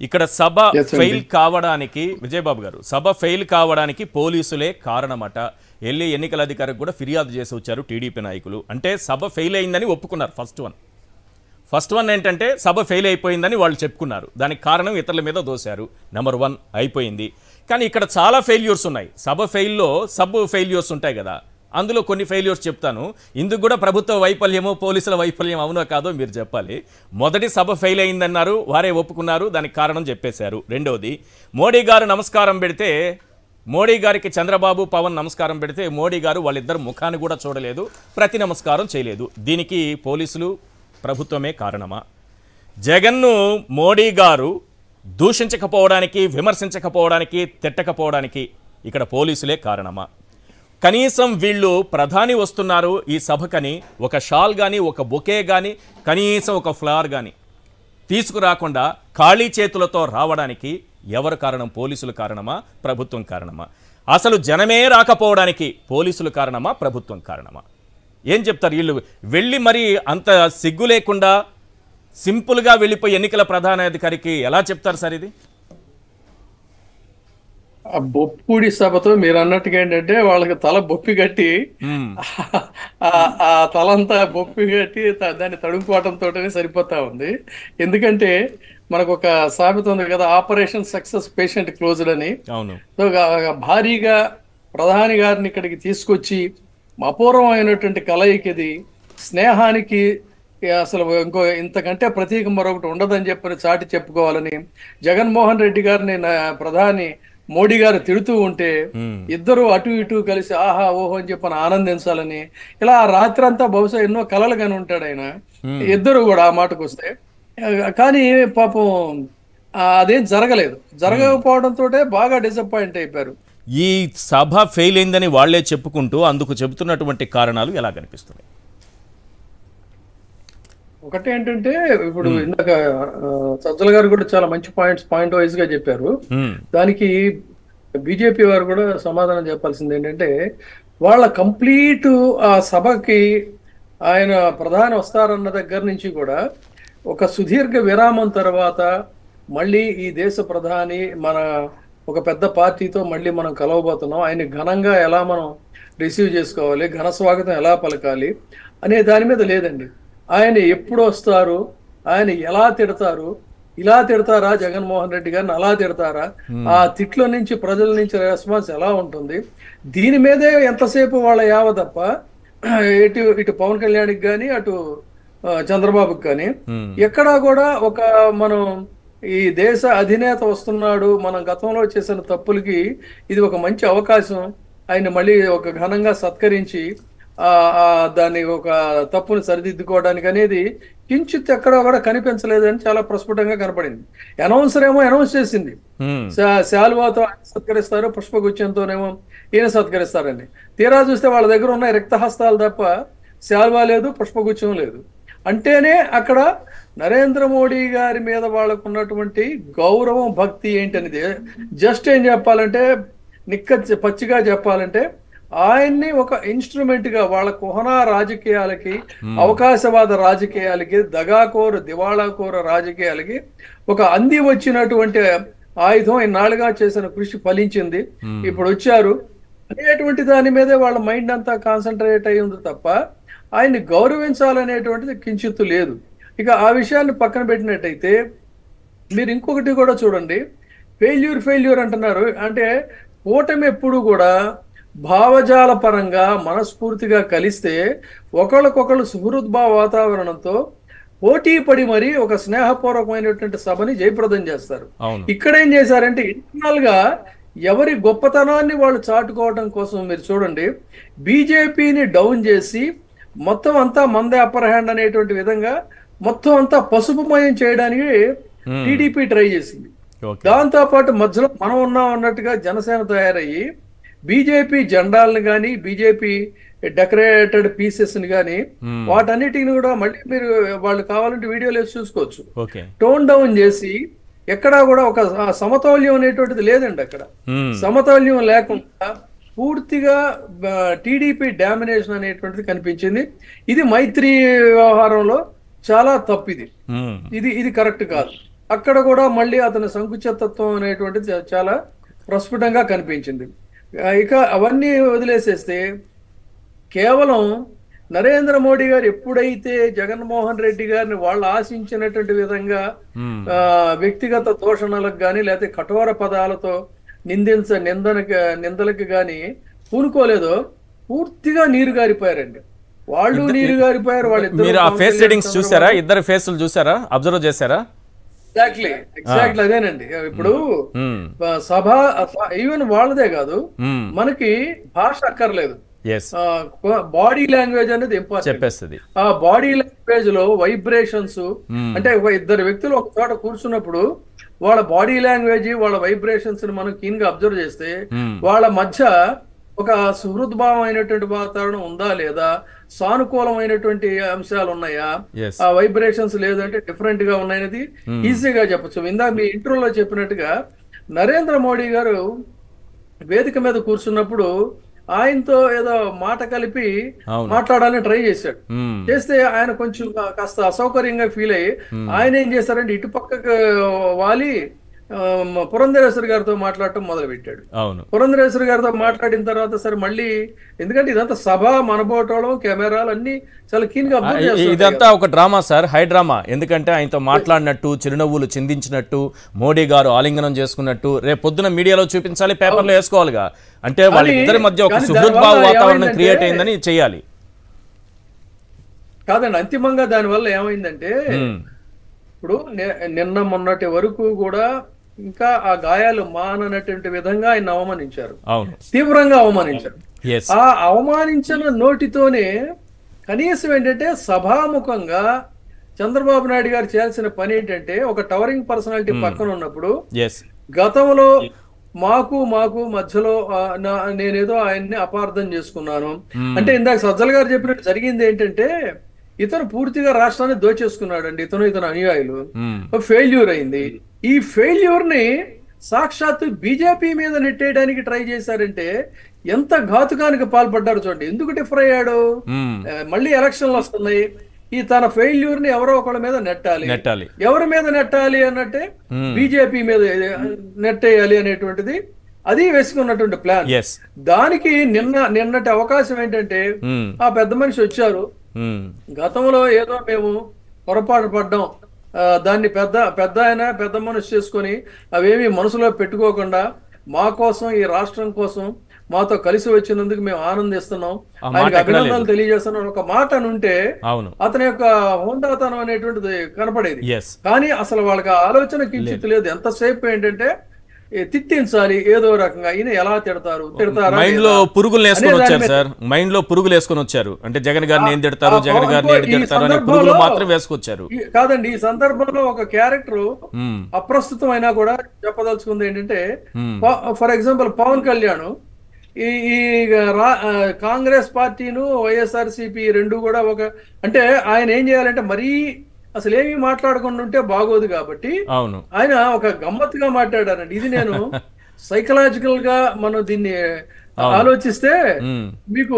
ఇక్కడ సభ Yes, అండి. ఫెయిల్ కావడానికి విజయబాబు గారు సభ ఫెయిల్ కావడానికి పోలీసులే కారణమట వెళ్ళి ఎన్నికల అధికారికి కూడా ఫిర్యాదు చేసి వచ్చారు టీడీపీ నాయకులు అంటే సభ ఫెయిల్ అయిందని ఒప్పుకున్నారు ఫస్ట్ వన్ ఫస్ట్ వన్ ఏంటంటే సభ ఫెయిల్ అయిపోయిందని వాళ్ళు చెప్పుకున్నారు దానికి కారణం ఇతరుల మీద దోశారు నెంబర్ వన్ అయిపోయింది కానీ ఇక్కడ చాలా ఫెయిల్యూర్స్ ఉన్నాయి సభ ఫెయిల్లో సబ్ ఫెయిల్యూర్స్ ఉంటాయి కదా అందులో కొన్ని ఫెయిల్యూర్స్ చెప్తాను ఇందుకు కూడా ప్రభుత్వ వైఫల్యమో పోలీసుల వైఫల్యం అవునో కాదో మీరు చెప్పాలి మొదటి సభ ఫెయిల్ అయిందన్నారు వారే ఒప్పుకున్నారు దానికి కారణం చెప్పేశారు రెండవది మోడీ గారు నమస్కారం పెడితే మోడీ గారికి చంద్రబాబు పవన్ నమస్కారం పెడితే మోడీ గారు వాళ్ళిద్దరు ముఖాన్ని కూడా చూడలేదు ప్రతి నమస్కారం చేయలేదు దీనికి పోలీసులు ప్రభుత్వమే కారణమా జగన్ను మోడీ గారు దూషించకపోవడానికి విమర్శించకపోవడానికి తిట్టకపోవడానికి ఇక్కడ పోలీసులే కారణమా కనీసం వీళ్ళు ప్రధాని వస్తున్నారు ఈ సభకని ఒక షాల్ కానీ ఒక బొకే కానీ కనీసం ఒక ఫ్లవర్ కానీ తీసుకురాకుండా ఖాళీ చేతులతో రావడానికి ఎవరు కారణం పోలీసులు కారణమా ప్రభుత్వం కారణమా అసలు జనమే రాకపోవడానికి పోలీసులు కారణమా ప్రభుత్వం కారణమా ఏం చెప్తారు వీళ్ళు వెళ్ళి మరి అంత సిగ్గు లేకుండా సింపుల్గా వెళ్ళిపోయి ఎన్నికల ప్రధానాధికారికి ఎలా చెప్తారు సార్ ఇది ఆ బొప్పుడి సభతో మీరు అన్నట్టుగా ఏంటంటే వాళ్ళకి తల బొప్పి కట్టి మ్మ్. ఆ ఆ తలంతా బొప్పి కట్టి త- దాన్ని తడుముకోవటంతోనే సరిపోతా ఉంది ఎందుకంటే మనకు ఒక సామెత ఉంది కదా ఆపరేషన్ సక్సెస్ పేషెంట్ క్లోజ్డ్ అని అవును సో గా- భారీగా ప్రధాని గారిని ఇక్కడికి తీసుకొచ్చి అపూర్వమైనటువంటి కలయిక ఇది స్నేహానికి అసలు ఇంకో ఇంతకంటే ప్రతీక మరొకటి ఉండదని చెప్పని చాటి చెప్పుకోవాలని జగన్మోహన్ రెడ్డి గారిని నా ప్రధాని మోడీ గారు తిడుతూ ఉంటే మ్మ్. ఇద్దరు అటు ఇటు కలిసి ఆహా ఓహో అని చెప్పని ఆనందించాలని ఇలా ఆ రాత్రి అంతా బహుశా ఎన్నో కలలు కానీ ఉంటాడు ఆయన ఇద్దరు కూడా ఆ మాటకు వస్తే ఆ, కానీ పాపం ఆ, అదేం జరగలేదు జరగకపోవడంతో బాగా డిసప్పాయింట్ అయిపోయారు ఈ సభ ఫెయిల్ అయిందని వాళ్లే చెప్పుకుంటూ అందుకు చెబుతున్నటువంటి కారణాలు ఎలా కనిపిస్తున్నాయి ఒకటి ఏంటంటే ఇప్పుడు ఇందాక ఆ, సజ్జల గారు కూడా చాలా మంచి పాయింట్స్ పాయింట్ వైజ్ గా చెప్పారు మ్మ్. దానికి బీజేపీ వారు కూడా సమాధానం చెప్పాల్సింది ఏంటంటే వాళ్ళ కంప్లీట్ ఆ సభకి ఆయన ప్రధాని వస్తారన్న దగ్గర నుంచి కూడా ఒక సుదీర్ఘ విరామం తర్వాత మళ్ళీ ఈ దేశ ప్రధాని మన ఒక పెద్ద పార్టీతో మళ్ళీ మనం కలవబోతున్నాం ఆయన ఘనంగా ఎలా మనం రిసీవ్ చేసుకోవాలి ఘన స్వాగతం ఎలా పలకాలి అనే దాని మీద లేదండి ఆయన ఎప్పుడు వస్తారు ఆయన ఎలా తిడతారు ఇలా తిడతారా జగన్మోహన్ రెడ్డి గారిని అలా తిడతారా ఆ తిట్ల నుంచి ప్రజల నుంచి రెస్పాన్స్ ఎలా ఉంటుంది దీని మీదే ఎంతసేపు వాళ్ళ యావ తప్ప ఇటు ఇటు పవన్ కళ్యాణ్కి కానీ అటు ఆ, చంద్రబాబుకి కానీ మ్మ్. ఎక్కడా కూడా ఒక మనం ఈ దేశ అధినేత వస్తున్నాడు మనం గతంలో చేసిన తప్పులకి ఇది ఒక మంచి అవకాశం ఆయన మళ్ళీ ఒక ఘనంగా సత్కరించి ఆ ఆ దాన్ని ఒక తప్పుని సరిదిద్దుకోవడానికి అనేది కించిత్ ఎక్కడా కూడా కనిపించలేదని చాలా ప్రస్ఫుటంగా కనపడింది అనౌన్సర్ ఏమో అనౌన్స్ చేసింది మ్మ్. శా- శాలువాతో ఆయన సత్కరిస్తారు పుష్పగుచ్చంతోనేమో ఈయన సత్కరిస్తారండి తీరా చూస్తే వాళ్ళ దగ్గర ఉన్న రిక్తహస్తాలు తప్ప శాల్వా లేదు పుష్పగుచ్చం లేదు అంటేనే అక్కడ నరేంద్ర మోడీ గారి మీద వాళ్ళకు ఉన్నటువంటి గౌరవం భక్తి ఏంటనేది జస్ట్ ఏం చెప్పాలంటే నిక్క పచ్చిగా చెప్పాలంటే ఆయన్ని ఒక ఇన్స్ట్రుమెంట్ గా వాళ్ళ కుహనా రాజకీయాలకి అవకాశవాద రాజకీయాలకి దగాకోరు దివాళాకోర రాజకీయాలకి ఒక అంది వచ్చినటువంటి ఆయుధం ఇన్నాళ్ళుగా చేసిన కృషి ఫలించింది ఇప్పుడు వచ్చారు అనేటువంటి దాని మీదే వాళ్ళ మైండ్ అంతా కాన్సన్ట్రేట్ అయి ఉంది తప్ప ఆయన్ని గౌరవించాలనేటువంటిది కించిత్తు లేదు ఇక ఆ విషయాన్ని పక్కన పెట్టినట్టయితే మీరు ఇంకొకటి కూడా చూడండి ఫెయిల్యూర్ ఫెయిల్యూర్ అంటున్నారు అంటే కూటమి ఎప్పుడు కూడా భావజాల పరంగా మనస్ఫూర్తిగా కలిస్తే ఒకళ్ళకొకళ్ళు సుహృద్భావ వాతావరణంతో పోటీ పడి మరి ఒక స్నేహపూర్వకమైనటువంటి సభని జయప్రదం చేస్తారు అవును ఇక్కడ ఏం చేశారంటే ఇంటర్నల్ గా ఎవరి గొప్పతనాన్ని వాళ్ళు చాటుకోవడం కోసం మీరు చూడండి బీజేపీని డౌన్ చేసి మొత్తం అంతా మందే అప్పర్ హ్యాండ్ అనేటువంటి విధంగా మొత్తం అంతా పసుపుమయం చేయడానికి టీడీపీ ట్రై చేసింది ఓకే దాంతో పాటు మధ్యలో మనం ఉన్నాం అన్నట్టుగా జనసేన తయారయ్యి బీజేపీ జెండాలను కానీ బీజేపీ డెకరేటెడ్ పీసెస్ ని కానీ మ్మ్. వాటన్నిటిని కూడా మళ్ళీ మీరు వాళ్ళు కావాలంటే వీడియోలు వేసి చూసుకోవచ్చు ఓకే టోన్ డౌన్ చేసి ఎక్కడా కూడా ఒక స- సమతౌల్యం అనేటువంటిది లేదండి అక్కడ మ్మ్. సమతౌల్యం లేకుండా పూర్తిగా టీడీపీ డామినేషన్ అనేటువంటిది కనిపించింది ఇది మైత్రి వ్యవహారంలో చాలా తప్పిది మ్మ్. ఇది ఇది కరెక్ట్ కాదు అక్కడ కూడా మళ్ళీ అతని సంకుచితత్వం అనేటువంటిది చా- చాలా ప్రస్ఫుటంగా కనిపించింది ఆ, ఇక అవన్నీ వదిలేసేస్తే కేవలం నరేంద్ర మోడీ గారు ఎప్పుడైతే జగన్మోహన్ రెడ్డి గారిని వాళ్ళు ఆశించినటువంటి విధంగా మ్మ్. ఆ, వ్యక్తిగత దూషణలకు కానీ లేకపోతే కఠోర పదాలతో నిందించ నిందనకి నిందలకు కానీ పూనుకోలేదో పూర్తిగా నీరు గారిపోయారండి వాళ్ళు నీరు గారిపోయారు వాళ్ళిద్దరూ మీరు ఆ పవన్ ఫేస్ కళ్యాణ్ రీడింగ్స్ చూసారా ఇద్దరు ఫేస్లు చూసారా అబ్జర్వ్ చేశారా ఎగ్జాక్ట్లీ ఎగ్జాక్ట్లీ అదేనండి ఇప్పుడు మ్మ్. ఆ, సభ ఈవెన్ వాళ్ళదే కాదు మ్మ్. మనకి భాష అక్కర్లేదు ఎస్ బాడీ లాంగ్వేజ్ అనేది ఇంపార్టెంట్ చెప్పేస్తుంది ఆ బాడీ లాంగ్వేజ్ లో వైబ్రేషన్స్ మ్మ్. అంటే ఒక ఇద్దరు వ్యక్తులు ఒక చోట కూర్చున్నప్పుడు వాళ్ళ బాడీ లాంగ్వేజ్ వాళ్ళ వైబ్రేషన్స్ ని మనం కీన్ గా అబ్జర్వ్ చేస్తే మ్మ్. వాళ్ళ మధ్య ఒక సుహృద్భావమైనటువంటి వాతావరణం ఉందా లేదా సానుకూలమైనటువంటి అంశాలు ఉన్నాయా ఎస్ ఆ వైబ్రేషన్స్ లేదంటే డిఫరెంట్ గా ఉన్నాయనేది ఈజీగా చెప్పచ్చు ఇందాక మీ ఇంట్రోలో చెప్పినట్టుగా నరేంద్ర మోడీ గారు వేదిక మీద కూర్చున్నప్పుడు ఆయనతో ఏదో మాట కలిపి అవును. మాట్లాడాలని ట్రై చేశాడు మ్మ్. చేస్తే ఆయన కొంచెం కాస్త అసౌకర్యంగా ఫీల్ అయ్యి ఆయన ఏం చేశారంటే ఇటు పక్కకు వాలి ఆ, పురంధరేశ్వరి గారితో మాట్లాడటం మొదలు పెట్టాడు అవును పురంధరేశ్వరి గారితో మాట్లాడిన తర్వాత సరే మళ్ళీ ఎందుకంటే ఇదంతా సభ మనబోటోళం కెమెరాలు అన్ని చాలా కీన్ గా ఆ, అబ్జర్వ్ ఇ- చేస్తారు ఇదంతా ఒక డ్రామా సార్ హై డ్రామా ఎందుకంటే ఆయనతో మాట్లాడినట్టు చిరునవ్వులు చిందించినట్టు మోడీ గారు ఆలింగనం చేసుకున్నట్టు రేపు పొద్దున మీడియాలో చూపించాలి పేపర్లో వేసుకోవాలిగా అంటే వాళ్ళిద్దరి మధ్య ఒక కానీ సుహృద్భావ దానివల్ల వాతావరణం ఏమైందంటే- క్రియేట్ అయిందని చేయాలి కాదండి అంతిమంగా దానివల్ల ఏమైందంటే మ్మ్. ఇప్పుడు ని- నిన్న మొన్నటి వరకు కూడా ఇంకా ఆ గాయాలు మాననటువంటి విధంగా ఆయన అవమానించారు అవును తీవ్రంగా అవమానించారు ఎస్ ఆ అవమానించిన నోటితోనే కనీసం ఏంటంటే సభాముఖంగా చంద్రబాబు నాయుడు గారు చేయాల్సిన పని ఏంటంటే ఒక టవరింగ్ పర్సనాలిటీ పక్కన ఉన్నప్పుడు ఎస్ గతంలో మాకు మాకు మధ్యలో ఆ, నా- నేనేదో ఆయన్ని అపార్థం చేసుకున్నాను అంటే ఇందాక సజ్జల గారు చెప్పినట్టు జరిగింది ఏంటంటే ఇతను పూర్తిగా రాష్ట్రాన్ని దోచేసుకున్నాడు అండి ఇతను ఇతను అనుయాయులు ఫెయిల్యూర్ అయింది ఈ ఫెయిల్యూర్ ని సాక్షాత్తు బీజేపీ మీద నెట్టేయడానికి ట్రై చేశారంటే ఎంత ఘాతుకానికి పాల్పడ్డారు చూడండి ఎందుకు డిఫర్ అయ్యాడు ఆ, మళ్ళీ ఎలక్షన్లు వస్తున్నాయి ఈ తన ఫెయిల్యూర్ ని ఎవరో ఒకళ్ళ మీద నెట్టాలి నెట్టాలి ఎవరి మీద నెట్టాలి అన్నట్టే Hmm. బీజేపీ మీద నెట్టేయాలి అనేటువంటిది అది వేసుకున్నటువంటి ప్లాన్ ఎస్ దానికి నిన్న నిన్నటి అవకాశం ఏంటంటే ఆ పెద్ద మనిషి వచ్చారు గతంలో ఏదో మేము పొరపాటు పడ్డాం ఆ, దాన్ని పెద్ద పెద్ద ఆయన పెద్ద మనసు చేసుకొని అవేమి మనసులో పెట్టుకోకుండా మా కోసం ఈ రాష్ట్రం కోసం మాతో కలిసి వచ్చినందుకు మేము ఆనందిస్తున్నాం ఆ మాట ఆయనకి ఎక్కడా అభినందనలు తెలియజేస్తున్నాం ఒక మాట అనుంటే అవును అతని యొక్క హోందాతనం అనేటువంటిది కనపడేది ఎస్ కానీ అసలు వాళ్ళకి ఆ ఆలోచన కించిత్ లేదు ఎంతసేపు ఏంటంటే ఏ, తిట్టించాలి ఏదో రకంగా ఈయన ఎలా తిడతారు తిడతారా మైండ్ లో లేదా? పురుగులు వేసుకొని అనే దాని వచ్చారు మీద- సార్ మైండ్ లో పురుగులు వేసుకొని వచ్చారు అంటే జగన్ గారిని ఏం తిడతారు ఆ జగన్ గారిని ఏం ఈ తిడతారు అనే సందర్భంలో- పురుగులు మాత్రం వేసుకొచ్చారు ఈ- కాదండి ఈ సందర్భంలో ఒక క్యారెక్టర్ మ్మ్. అప్రస్తుతం అయినా కూడా చెప్పదలుచుకుంది ఏంటంటే మ్మ్. ఫర్ ఎగ్జాంపుల్ పవన్ కళ్యాణ్ ఈ ఈ రా- ఆ, కాంగ్రెస్ పార్టీను వైఎస్ఆర్సిపి రెండు కూడా ఒక అంటే ఆయన ఏం చేయాలంటే మరీ అసలు ఏమీ మాట్లాడకుండా ఉంటే బాగోదు కాబట్టి అవును ఆయన ఒక గమ్మత్తుగా మాట్లాడారండి ఇది నేను సైకలాజికల్ గా మనం దీన్ని ఆలోచిస్తే మ్మ్. మీకు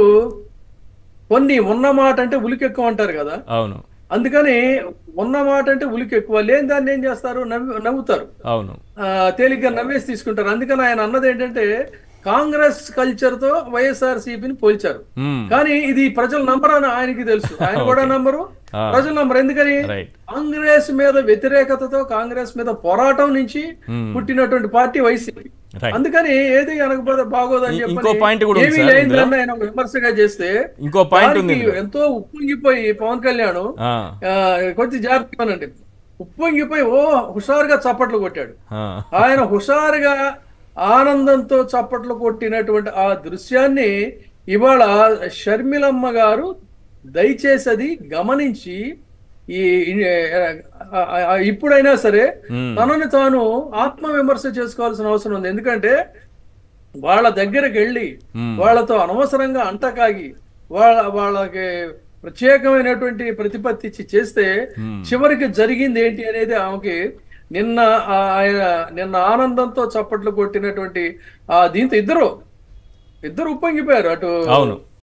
కొన్ని ఉన్న మాట అంటే ఉలికెక్కువ అంటారు కదా అవును అందుకని ఉన్న మాట అంటే ఉలికి ఎక్కువ లేని దాన్ని ఏం చేస్తారు నవ్వు నవ్వుతారు అవును ఆ, తేలిగ్గా నవ్వేసి తీసుకుంటారు అందుకని ఆయన అన్నది ఏంటంటే కాంగ్రెస్ కల్చర్ తో వైఎస్ఆర్ సిపిని పోల్చారు మ్మ్. కానీ ఇది ప్రజలు నంబరని ఆయనకి తెలుసు ఆయన కూడా నంబరు ఆ. ప్రజలు నంబరు ఎందుకని రైట్ కాంగ్రెస్ మీద వ్యతిరేకతతో కాంగ్రెస్ మీద పోరాటం నుంచి Hmm. పుట్టినటువంటి పార్టీ వైసీపీ రైట్ అందుకని ఏది అనకపోతే బాగోదని ఇ- చెప్పి ఇంకో point కూడా ఉంది ఏమీ సార్ లేని ఇందులో. దాన్ని ఆయన ఒక విమర్శగా చేస్తే ఇంకో పాయింట్ ఉంది దానికి ఎంతో ఉప్పొంగిపోయి పవన్ కళ్యాణ్ ఆ, ఆ, కొంచెం జాగ్రత్తగానండి ఉప్పొంగిపోయి ఓ హుషారుగా చప్పట్లు కొట్టాడు ఆ, ఆయన హుషారుగా ఆనందంతో చప్పట్లు కొట్టినటువంటి ఆ దృశ్యాన్ని ఇవాళ షర్మిలమ్మ గారు దయచేసి అది గమనించి ఈ ఈ- ఆ- ఆ- ఇప్పుడైనా సరే మ్మ్. తనని తాను ఆత్మ విమర్శ చేసుకోవాల్సిన అవసరం ఉంది ఎందుకంటే వాళ్ళ దగ్గరికి వెళ్ళి మ్మ్. వాళ్ళతో అనవసరంగా అంటకాగి వాళ్ళ వాళ్ళకి ప్రత్యేకమైనటువంటి ప్రతిపత్తి ఇచ్చి చేస్తే మ్మ్. చివరికి జరిగింది ఏంటి అనేది ఆమెకి నిన్న ఆ- ఆయన నిన్న ఆనందంతో చప్పట్లు కొట్టినటువంటి ఆ దీంతో ఇద్దరు ఇద్దరు ఉప్పొంగిపోయారు అటు అవును.